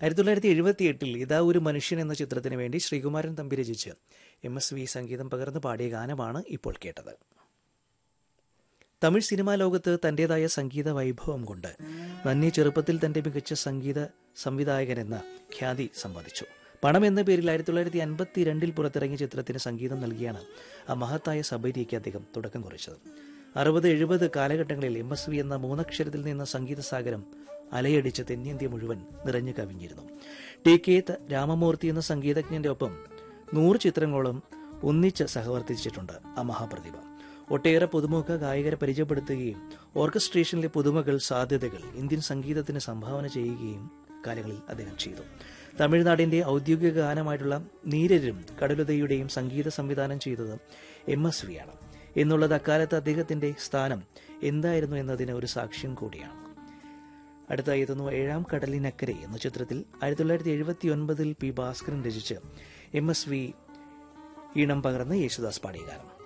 ആയിരത്തി തൊള്ളായിരത്തി എഴുപത്തി എട്ടിൽ ഇതാ ഒരു മനുഷ്യൻ എന്ന ചിത്രത്തിന് വേണ്ടി ശ്രീകുമാരൻ തമ്പി രചിച്ച് എം എസ് വി സംഗീതം പകർന്ന് പാടിയ ഗാനമാണ് ഇപ്പോൾ കേട്ടത് തമിഴ് സിനിമാ ലോകത്ത് തൻ്റെതായ സംഗീത വൈഭവം കൊണ്ട് നന്ദി ചെറുപ്പത്തിൽ തൻ്റെ മികച്ച സംഗീത സംവിധായകനെന്ന ഖ്യാതി സമ്പാദിച്ചു പണം എന്ന പേരിൽ ആയിരത്തി തൊള്ളായിരത്തി അൻപത്തി രണ്ടിൽ പുറത്തിറങ്ങിയ ചിത്രത്തിന് സംഗീതം നൽകിയാണ് ആ മഹത്തായ സബരിക്ക് അദ്ദേഹം തുടക്കം കുറിച്ചത് അറുപത് എഴുപത് കാലഘട്ടങ്ങളിൽ എം എസ് വി എന്ന മൂന്നക്ഷരത്തിൽ നിന്ന് സംഗീത സാഗരം അലയടിച്ച് തെന്നിന്ത്യ മുഴുവൻ നിറഞ്ഞു കവിഞ്ഞിരുന്നു ടി കെ ത- രാമമൂർത്തി എന്ന സംഗീതജ്ഞന്റെ ഒപ്പം നൂറ് ചിത്രങ്ങളോളം ഒന്നിച്ച് സഹവർത്തിച്ചിട്ടുണ്ട് ആ മഹാപ്രതിഭ ഒട്ടേറെ പുതുമുഖ ഗായകരെ പരിചയപ്പെടുത്തുകയും ഓർക്കസ്ട്രേഷനിലെ പുതുമകൾ സാധ്യതകൾ ഇന്ത്യൻ സംഗീതത്തിന് സംഭാവന ചെയ്യുകയും കാലങ്ങളിൽ അദ്ദേഹം ചെയ്തു തമിഴ്നാടിന്റെ ഔദ്യോഗിക ഗാനമായിട്ടുള്ള നീരരും കടലുതയുടെയും സംഗീത സംവിധാനം ചെയ്തത് എം എസ് വി ആണ് എന്നുള്ളത് അക്കാലത്ത് അദ്ദേഹത്തിന്റെ സ്ഥാനം എന്തായിരുന്നു എന്നതിന് ഒരു സാക്ഷ്യം കൂടിയാണ് അടുത്തായി എത്തുന്നു ഏഴാം കടലിനക്കരെ എന്ന ചിത്രത്തിൽ ആയിരത്തി തൊള്ളായിരത്തി എഴുപത്തി ഒൻപതിൽ പി ഭാസ്കരൻ രചിച്ച് എം എസ് വി ഈണം പകർന്ന് യേശുദാസ് പാടിയ ഗാനം